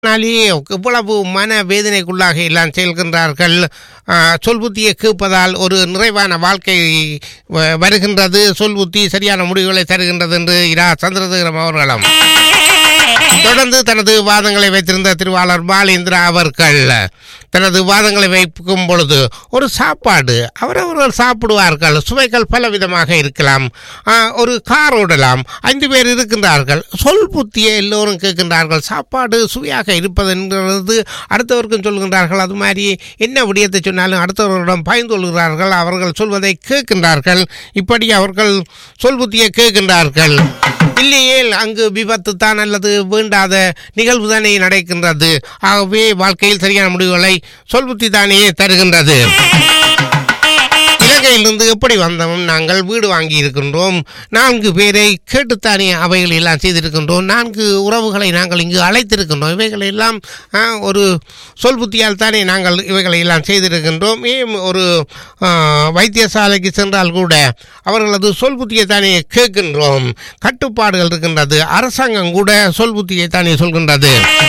நாளே இவ்வளவு மன வேதனைக்குள்ளாக எல்லாம் செல்கின்றார்கள் ஆ, சொல் புத்தியை கேட்பதால் ஒரு நிறைவான வாழ்க்கை வ- வருகின்றது சொல் புத்தி சரியான முடிவுகளை தருகின்றது என்று இரா சந்திரசேகரம் அவர்களும் தொடர்ந்து தனது வாதங்களை வைத்திருந்த திருவாளர் பாலேந்திரா அவர்கள் தனது வாதங்களை வைக்கும் பொழுது ஒரு சாப்பாடு அவரவர்கள் சாப்பிடுவார்கள் சுவைகள் பல விதமாக இருக்கலாம் ஆ, ஒரு கார் ஓடலாம் ஐந்து பேர் இருக்கின்றார்கள் சொல் புத்தியை எல்லோரும் கேட்கின்றார்கள் சாப்பாடு சுவையாக இருப்பது என்கிறது அடுத்தவருக்கும் சொல்கின்றார்கள் அது மாதிரி என்ன விடயத்தை சொன்னாலும் அடுத்தவர்களிடம் பயந்து கொள்கிறார்கள் அவர்கள் சொல்வதை கேட்கின்றார்கள் இப்படி அவர்கள் சொல் புத்தியை கேட்கின்றார்கள் இல்லையே அங்கு விபத்து தான் அல்லது வேண்டாத நிகழ்வு தானே நடக்கின்றது ஆகவே வாழ்க்கையில் சரியான முடிவுகளை சொல் புத்தி தானே தருகின்றது இலங்கையிலிருந்து எப்படி வந்தோம் நாங்கள் வீடு வாங்கி இருக்கின்றோம் நான்கு பேரை கேட்டுத்தானே அவைகள் எல்லாம் செய்திருக்கின்றோம் நான்கு உறவுகளை நாங்கள் இங்கு அழைத்திருக்கின்றோம் இவைகளை எல்லாம் ஆ, ஒரு சொல் புத்தியால் தானே நாங்கள் இவைகளை எல்லாம் செய்திருக்கின்றோம் ஏன் ஒரு ஆ, வைத்தியசாலைக்கு சென்றால் கூட அவர்களது சொல் புத்தியை தானே கேட்கின்றோம் கட்டுப்பாடுகள் இருக்கின்றது அரசாங்கம் கூட சொல் புத்தியை தானே சொல்கின்றது